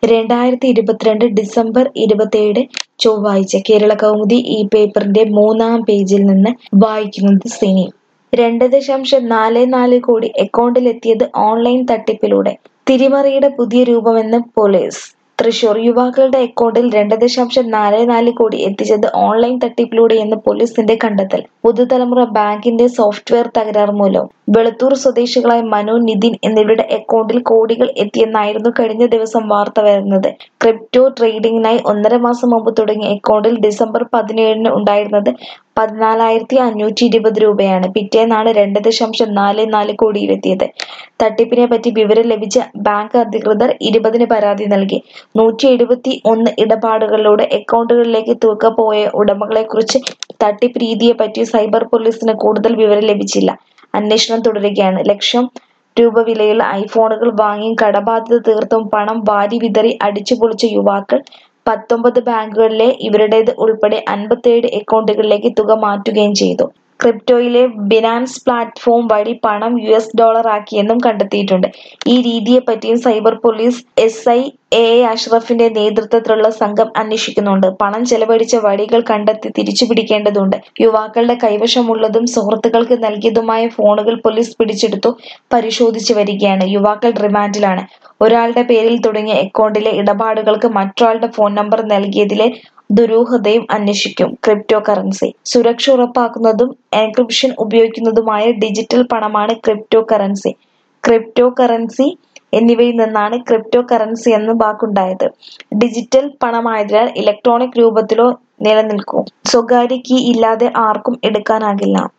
രണ്ടായിരത്തി ഇരുപത്തിരണ്ട് ഡിസംബർ ഇരുപത്തിയേഴ് ചൊവ്വാഴ്ച കേരള കൗമുദി ഈ പേപ്പറിന്റെ മൂന്നാം പേജിൽ നിന്ന് വായിക്കുന്നത് സിനി രണ്ട് ദശാംശം നാല് നാല് കോടി അക്കൗണ്ടിലെത്തിയത് ഓൺലൈൻ തട്ടിപ്പിലൂടെ തിരിമറിയുടെ പുതിയ രൂപമെന്ന് പോലീസ് തൃശൂർ യുവാക്കളുടെ അക്കൗണ്ടിൽ രണ്ട് ദശാംശം നാല് നാല് കോടി എത്തിച്ചത് ഓൺലൈൻ തട്ടിപ്പിലൂടെയെന്ന് പോലീസിന്റെ കണ്ടെത്തൽ പുതുതലമുറ ബാങ്കിന്റെ സോഫ്റ്റ്വെയർ തകരാർ മൂലം വെളുത്തൂർ സ്വദേശികളായ മനു നിതിൻ എന്നിവരുടെ അക്കൗണ്ടിൽ കോടികൾ എത്തിയെന്നായിരുന്നു കഴിഞ്ഞ ദിവസം വാർത്ത വരുന്നത് ക്രിപ്റ്റോ ട്രേഡിംഗിനായി ഒന്നര മാസം മുമ്പ് തുടങ്ങിയ അക്കൗണ്ടിൽ ഡിസംബർ പതിനേഴിന് ഉണ്ടായിരുന്നത് പതിനാലായിരത്തി അഞ്ഞൂറ്റി ഇരുപത് രൂപയാണ് പിറ്റേന്നാണ് രണ്ട് ദശാംശം നാല് നാല് കോടിയിലെത്തിയത് തട്ടിപ്പിനെ പറ്റി വിവരം ലഭിച്ച ബാങ്ക് അധികൃതർ ഇരുപതിന് പരാതി നൽകി നൂറ്റി എഴുപത്തി ഒന്ന് ഇടപാടുകളിലൂടെ അക്കൗണ്ടുകളിലേക്ക് തുക പോയ ഉടമകളെക്കുറിച്ച് തട്ടിപ്പ് രീതിയെപ്പറ്റി സൈബർ പോലീസിന് കൂടുതൽ വിവരം ലഭിച്ചില്ല അന്വേഷണം തുടരുകയാണ് ലക്ഷം രൂപ വിലയുള്ള ഐഫോണുകൾ വാങ്ങിയും കടബാധ്യത തീർത്തും പണം വാരി വിതറി അടിച്ചുപൊളിച്ച യുവാക്കൾ പത്തൊമ്പത് ബാങ്കുകളിലെ ഇവരുടേത് ഉൾപ്പെടെ അൻപത്തിയേഴ് അക്കൗണ്ടുകളിലേക്ക് തുക മാറ്റുകയും ചെയ്തു ക്രിപ്റ്റോയിലെ ബിനാൻസ് പ്ലാറ്റ്ഫോം വഴി പണം യു എസ് ഡോളർ ആക്കിയെന്നും കണ്ടെത്തിയിട്ടുണ്ട് ഈ രീതിയെപ്പറ്റിയും cyber police S I A A അഷ്റഫിന്റെ നേതൃത്വത്തിലുള്ള സംഘം അന്വേഷിക്കുന്നുണ്ട് പണം ചെലവഴിച്ച വഴികൾ കണ്ടെത്തി തിരിച്ചുപിടിക്കേണ്ടതുണ്ട് യുവാക്കളുടെ കൈവശമുള്ളതും സുഹൃത്തുക്കൾക്ക് നൽകിയതുമായ ഫോണുകൾ പോലീസ് പിടിച്ചെടുത്തു പരിശോധിച്ചു വരികയാണ് യുവാക്കൾ റിമാൻഡിലാണ് ഒരാളുടെ പേരിൽ തുടങ്ങിയ അക്കൗണ്ടിലെ ഇടപാടുകൾക്ക് മറ്റൊരാളുടെ ഫോൺ നമ്പർ നൽകിയതിലെ ദുരൂഹതയും അന്വേഷിക്കും ക്രിപ്റ്റോ കറൻസി സുരക്ഷ ഉറപ്പാക്കുന്നതും എൻക്രിപ്ഷൻ ഉപയോഗിക്കുന്നതുമായ ഡിജിറ്റൽ പണമാണ് ക്രിപ്റ്റോ കറൻസി ക്രിപ്റ്റോ കറൻസി എന്നിവയിൽ നിന്നാണ് ക്രിപ്റ്റോ കറൻസി എന്ന വാക്കുണ്ടായത് ഡിജിറ്റൽ പണമായതിനാൽ ഇലക്ട്രോണിക് രൂപത്തിലോ നിലനിൽക്കും സ്വകാര്യ കീ ഇല്ലാതെ ആർക്കും എടുക്കാനാകില്ല